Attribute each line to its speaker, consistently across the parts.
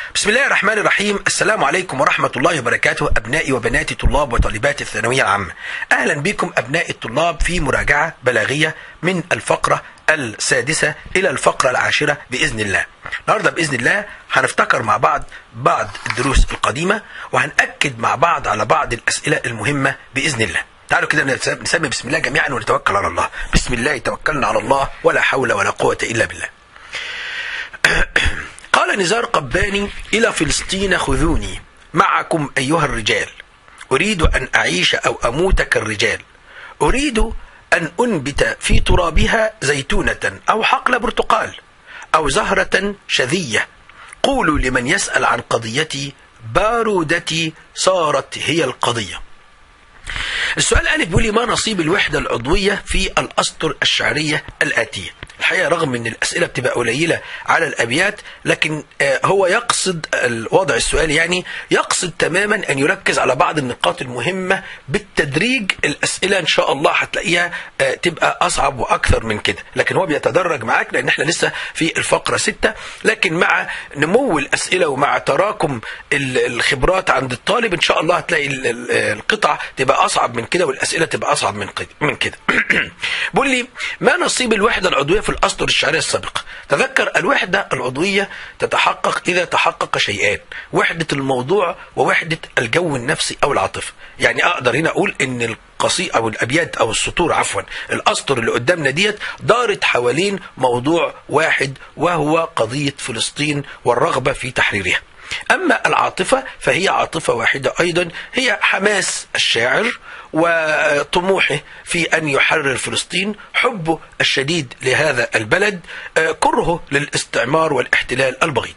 Speaker 1: بسم الله الرحمن الرحيم السلام عليكم ورحمة الله وبركاته أبنائي وبناتي طلاب وطالبات الثانوية العامة أهلا بكم أبناء الطلاب في مراجعة بلاغية من الفقرة السادسة إلى الفقرة العاشرة بإذن الله النهاردة بإذن الله هنفتكر مع بعض بعض الدروس القديمة وهنأكد مع بعض على بعض الأسئلة المهمة بإذن الله تعالوا كده نسمي بسم الله جميعا ونتوكل على الله بسم الله توكلنا على الله ولا حول ولا قوة إلا بالله قال نزار قباني إلى فلسطين خذوني معكم أيها الرجال أريد أن أعيش أو أموت كالرجال أريد أن أنبت في ترابها زيتونة أو حقل برتقال أو زهرة شذية قولوا لمن يسأل عن قضيتي بارودتي صارت هي القضية السؤال ألف بيقول لي ما نصيب الوحدة العضوية في الأسطر الشعرية الآتية الحقيقة رغم أن الأسئلة بتبقى قليلة على الأبيات لكن هو يقصد وضع السؤال يعني يقصد تماما أن يركز على بعض النقاط المهمة بالتدريج الأسئلة إن شاء الله هتلاقيها تبقى أصعب وأكثر من كده لكن هو بيتدرج معاك لأن احنا لسه في الفقرة ستة لكن مع نمو الأسئلة ومع تراكم الخبرات عند الطالب إن شاء الله هتلاقي القطع تبقى أصعب من كده والأسئلة تبقى أصعب من من كده بقول لي ما نصيب الوحدة العضوية في الأسطر الشعرية السابقة تذكر الوحدة العضوية تتحقق إذا تحقق شيئان وحدة الموضوع ووحدة الجو النفسي أو العاطفة يعني أقدر هنا أقول إن القصيد أو الأبيات أو السطور عفوا الأسطر اللي قدامنا ديت دارت حوالين موضوع واحد وهو قضية فلسطين والرغبة في تحريرها أما العاطفة فهي عاطفة واحدة أيضا هي حماس الشاعر وطموحه في أن يحرر فلسطين حبه الشديد لهذا البلد كرهه للاستعمار والاحتلال البغيض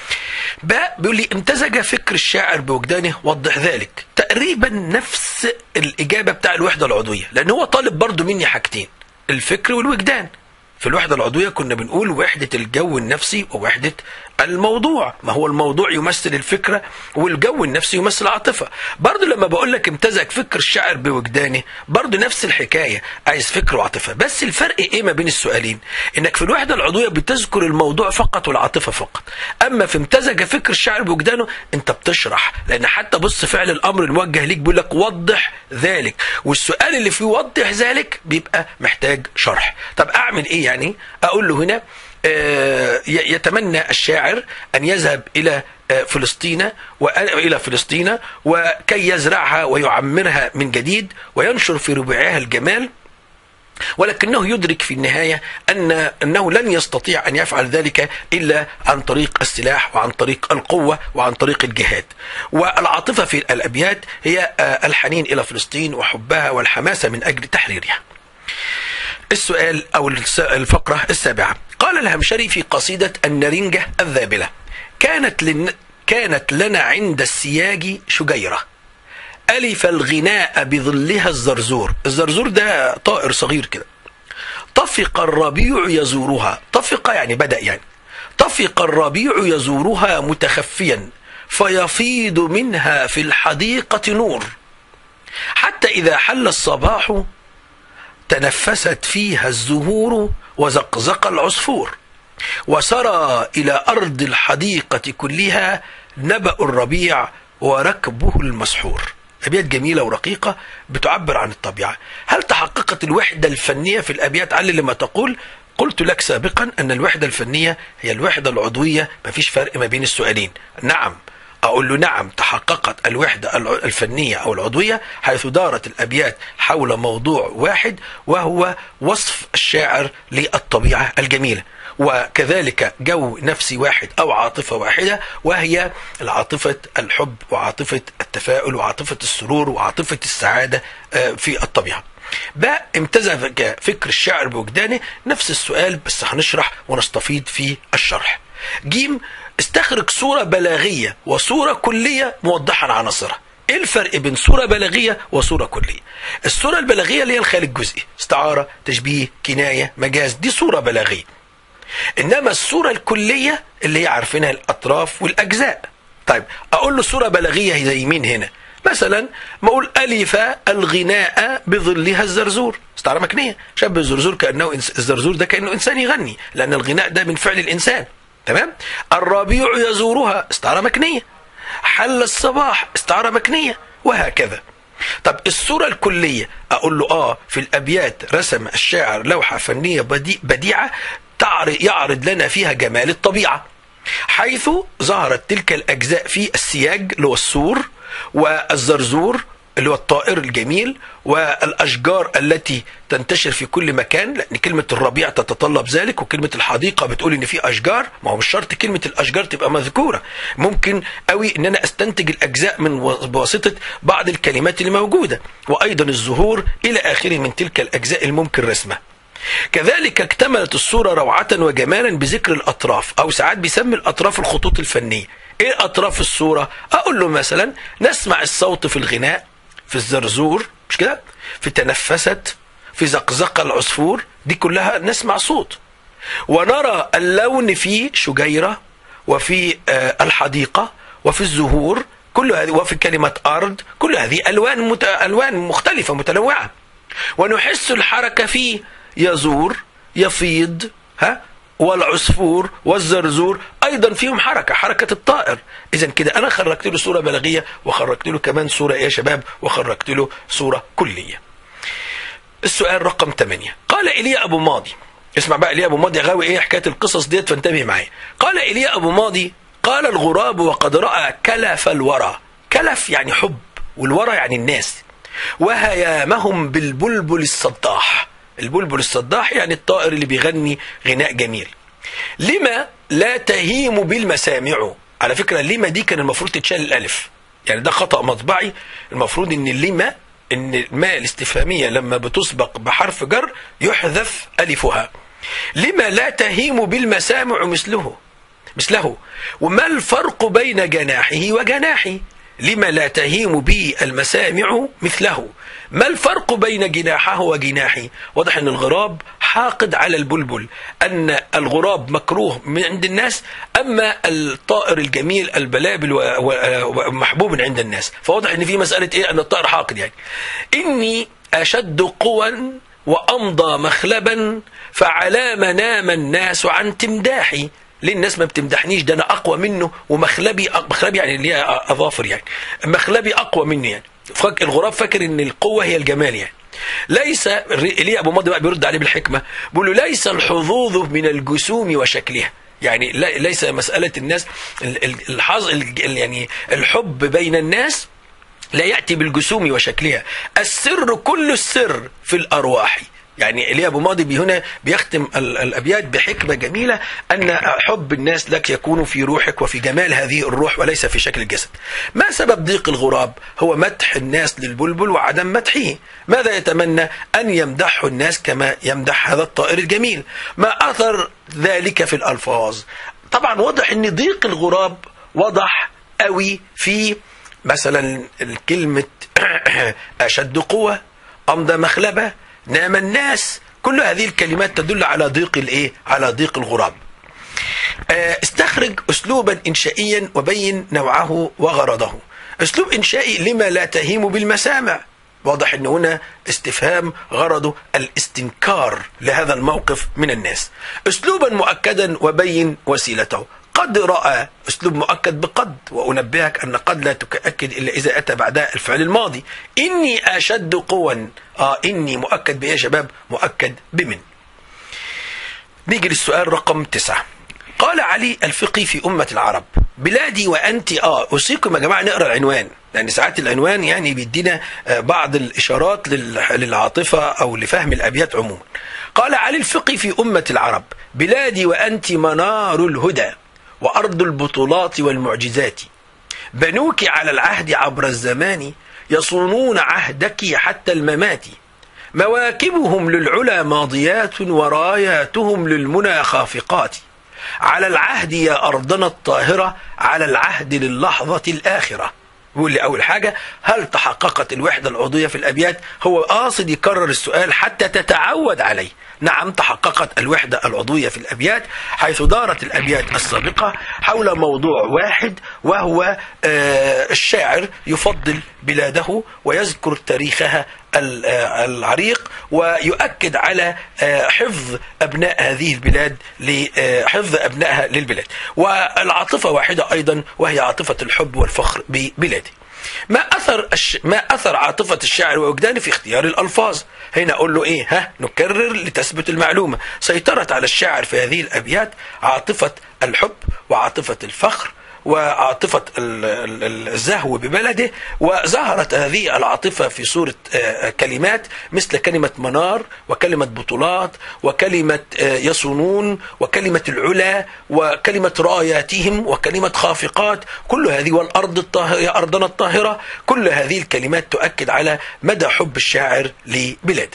Speaker 1: باء بيقول لي امتزج فكر الشاعر بوجدانه وضح ذلك تقريبا نفس الإجابة بتاع الوحدة العضوية لأن هو طالب برضو مني حاجتين الفكر والوجدان في الوحدة العضوية كنا بنقول وحدة الجو النفسي ووحدة الموضوع ما هو الموضوع يمثل الفكرة والجو النفسي يمثل العاطفة برضو لما بقول لك امتزج فكر الشاعر بوجدانه برضو نفس الحكاية عايز فكر وعاطفة بس الفرق ايه ما بين السؤالين انك في الوحدة العضوية بتذكر الموضوع فقط والعاطفة فقط اما في امتزج فكر الشاعر بوجدانه انت بتشرح لان حتى بص فعل الامر الموجه ليك بيقول لك وضح ذلك والسؤال اللي فيه وضح ذلك بيبقى محتاج شرح طب اعمل ايه يعني اقول له هنا يتمنى الشاعر أن يذهب إلى فلسطين وإلى فلسطين وكي يزرعها ويعمرها من جديد وينشر في ربوعها الجمال ولكنه يدرك في النهاية أن أنه لن يستطيع أن يفعل ذلك إلا عن طريق السلاح وعن طريق القوة وعن طريق الجهاد والعاطفة في الأبيات هي الحنين إلى فلسطين وحبها والحماسة من أجل تحريرها السؤال أو الفقرة السابعة قال الهمشري في قصيدة النرنجة الذابلة كانت لن كانت لنا عند السياج شجيرة ألف الغناء بظلها الزرزور الزرزور ده طائر صغير كده طفق الربيع يزورها طفق يعني بدأ يعني طفق الربيع يزورها متخفيا فيفيض منها في الحديقة نور حتى إذا حل الصباح تنفست فيها الزهور وزقزق العصفور وسرى إلى أرض الحديقة كلها نبأ الربيع وركبه المسحور أبيات جميلة ورقيقة بتعبر عن الطبيعة هل تحققت الوحدة الفنية في الأبيات على لما تقول قلت لك سابقا أن الوحدة الفنية هي الوحدة العضوية ما فيش فرق ما بين السؤالين نعم أقول له نعم تحققت الوحدة الفنية أو العضوية حيث دارت الأبيات حول موضوع واحد وهو وصف الشاعر للطبيعة الجميلة وكذلك جو نفسي واحد أو عاطفة واحدة وهي عاطفة الحب وعاطفة التفاؤل وعاطفة السرور وعاطفة السعادة في الطبيعة باء امتزج فكر الشاعر بوجدانه نفس السؤال بس هنشرح ونستفيد في الشرح جيم استخرج صورة بلاغية وصورة كلية موضحة عناصرها ايه الفرق بين صورة بلاغية وصورة كلية الصورة البلاغية اللي هي الخيال الجزئي استعارة تشبيه كناية مجاز دي صورة بلاغية انما الصورة الكلية اللي هي عارفينها الاطراف والاجزاء طيب اقول له صورة بلاغية زي مين هنا مثلا ما اقول الف الغناء بظلها الزرزور استعاره مكنيه شبه الزرزور كانه الزرزور ده كانه انسان يغني لان الغناء ده من فعل الانسان تمام الربيع يزورها استعارة مكنية حل الصباح استعارة مكنية وهكذا طب الصورة الكلية أقول له آه في الأبيات رسم الشاعر لوحة فنية بدي بديعة تعرض يعرض لنا فيها جمال الطبيعة حيث ظهرت تلك الأجزاء في السياج اللي هو السور والزرزور اللي هو الطائر الجميل والاشجار التي تنتشر في كل مكان لان كلمه الربيع تتطلب ذلك وكلمه الحديقه بتقول ان في اشجار ما هو مش شرط كلمه الاشجار تبقى مذكوره ممكن قوي ان انا استنتج الاجزاء من بواسطه بعض الكلمات اللي موجوده وايضا الزهور الى اخره من تلك الاجزاء الممكن رسمها كذلك اكتملت الصورة روعة وجمالا بذكر الأطراف أو ساعات بيسمي الأطراف الخطوط الفنية إيه أطراف الصورة أقول له مثلا نسمع الصوت في الغناء في الزرزور مش كده في تنفست في زقزقة العصفور دي كلها نسمع صوت ونرى اللون في شجيرة وفي آه الحديقة وفي الزهور كل هذه وفي كلمة أرض كل هذه ألوان مت... ألوان مختلفة متنوعة ونحس الحركة فيه يزور يفيض ها والعصفور والزرزور ايضا فيهم حركه حركه الطائر اذا كده انا خرجت له صوره بلاغيه وخرجت له كمان صوره ايه يا شباب وخرجت له صوره كليه السؤال رقم 8 قال ايليا ابو ماضي اسمع بقى ايليا ابو ماضي غاوي ايه حكايه القصص ديت فانتبه معايا قال ايليا ابو ماضي قال الغراب وقد راى كلف الورى كلف يعني حب والورى يعني الناس وهيامهم بالبلبل الصداح البلبل الصداح يعني الطائر اللي بيغني غناء جميل لما لا تهيم بالمسامع على فكرة لما دي كان المفروض تتشال الألف يعني ده خطأ مطبعي المفروض ان لما ان الماء الاستفهامية لما بتسبق بحرف جر يحذف ألفها لما لا تهيم بالمسامع مثله مثله وما الفرق بين جناحه وجناحي لما لا تهيم بي المسامع مثله ما الفرق بين جناحه وجناحي واضح ان الغراب حاقد على البلبل ان الغراب مكروه من عند الناس اما الطائر الجميل البلابل ومحبوب عند الناس فواضح ان في مساله ايه ان الطائر حاقد يعني اني اشد قوى وامضى مخلبا فعلى منام الناس عن تمداحي ليه الناس ما بتمدحنيش ده انا اقوى منه ومخلبي مخلبي يعني اللي هي اظافر يعني مخلبي اقوى مني يعني فك الغراب فاكر ان القوه هي الجمال يعني ليس ليه ابو ماضي بقى بيرد عليه بالحكمه بيقول له ليس الحظوظ من الجسوم وشكلها يعني ليس مساله الناس الحظ يعني الحب بين الناس لا ياتي بالجسوم وشكلها السر كل السر في الارواح يعني إيليا أبو ماضي هنا بيختم الأبيات بحكمة جميلة أن حب الناس لك يكون في روحك وفي جمال هذه الروح وليس في شكل الجسد ما سبب ضيق الغراب هو مدح الناس للبلبل وعدم مدحه ماذا يتمنى أن يمدحه الناس كما يمدح هذا الطائر الجميل ما أثر ذلك في الألفاظ طبعا واضح أن ضيق الغراب وضح قوي في مثلا الكلمة أشد قوة أمضى مخلبة نام الناس كل هذه الكلمات تدل على ضيق الايه على ضيق الغراب استخرج اسلوبا انشائيا وبين نوعه وغرضه اسلوب انشائي لما لا تهيم بالمسامع واضح ان هنا استفهام غرضه الاستنكار لهذا الموقف من الناس اسلوبا مؤكدا وبين وسيلته قد رأى أسلوب مؤكد بقد وأنبهك أن قد لا تؤكد إلا إذا أتى بعدها الفعل الماضي إني أشد قوا آه إني مؤكد بإيه يا شباب مؤكد بمن نيجي للسؤال رقم تسعة قال علي الفقي في أمة العرب بلادي وأنت آه أوصيكم يا جماعة نقرأ العنوان لأن ساعات العنوان يعني بيدينا بعض الإشارات للعاطفة أو لفهم الأبيات عموما قال علي الفقي في أمة العرب بلادي وأنت منار الهدى وأرض البطولات والمعجزات بنوك على العهد عبر الزمان يصونون عهدك حتى الممات مواكبهم للعلا ماضيات وراياتهم للمنى خافقات على العهد يا أرضنا الطاهرة على العهد للحظة الآخرة بيقول لي أول حاجة هل تحققت الوحدة العضوية في الأبيات هو قاصد يكرر السؤال حتى تتعود عليه نعم تحققت الوحدة العضوية في الأبيات حيث دارت الأبيات السابقة حول موضوع واحد وهو الشاعر يفضل بلاده ويذكر تاريخها ال- آه، العريق ويؤكد على آه، حفظ أبناء هذه البلاد لحفظ أبنائها للبلاد والعاطفة واحدة أيضا وهي عاطفة الحب والفخر ببلاده ما اثر الش... ما اثر عاطفه الشاعر ووجدانه في اختيار الالفاظ هنا اقول له ايه ها نكرر لتثبت المعلومه سيطرت على الشاعر في هذه الابيات عاطفه الحب وعاطفه الفخر وعاطفة ال- ال- ال- الزهو ببلده وظهرت هذه العاطفة في صورة آه، كلمات مثل كلمة منار وكلمة بطولات وكلمة آه، يصونون وكلمة العلا وكلمة راياتهم وكلمة خافقات كل هذه والأرض الطاهرة يا أرضنا الطاهرة كل هذه الكلمات تؤكد على مدى حب الشاعر لبلاده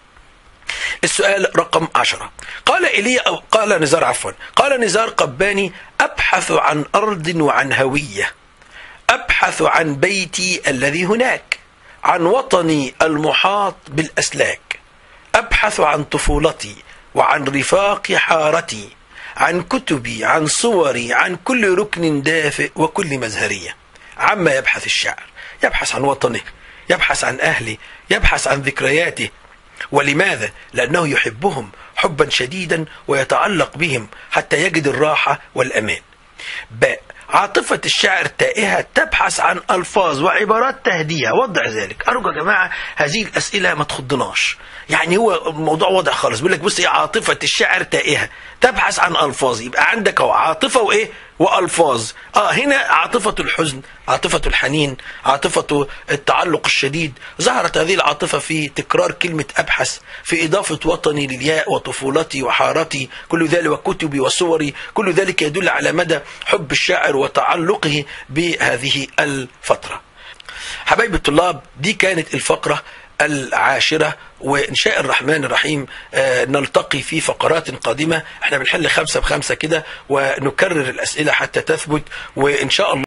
Speaker 1: السؤال رقم عشرة قال إلي أو قال نزار عفوا قال نزار قباني أبحث عن أرض وعن هوية أبحث عن بيتي الذي هناك عن وطني المحاط بالأسلاك أبحث عن طفولتي وعن رفاق حارتي عن كتبي عن صوري عن كل ركن دافئ وكل مزهرية عما يبحث الشاعر يبحث عن وطنه يبحث عن أهله يبحث عن ذكرياته ولماذا؟ لأنه يحبهم حبا شديدا ويتعلق بهم حتى يجد الراحة والأمان باء عاطفة الشاعر تائهة تبحث عن ألفاظ وعبارات تهديها وضع ذلك أرجو يا جماعة هذه الأسئلة ما تخضناش يعني هو الموضوع واضح خالص بيقول لك بص إيه عاطفة الشاعر تائهة تبحث عن ألفاظ يبقى عندك أهو عاطفة وإيه وألفاظ آه هنا عاطفة الحزن عاطفة الحنين عاطفة التعلق الشديد ظهرت هذه العاطفة في تكرار كلمة أبحث في إضافة وطني للياء وطفولتي وحارتي كل ذلك وكتبي وصوري كل ذلك يدل على مدى حب الشاعر وتعلقه بهذه الفترة حبايب الطلاب دي كانت الفقرة العاشرة وإن شاء الرحمن الرحيم آه، نلتقي في فقرات قادمة احنا بنحل خمسة بخمسة كده ونكرر الأسئلة حتى تثبت وإن شاء الله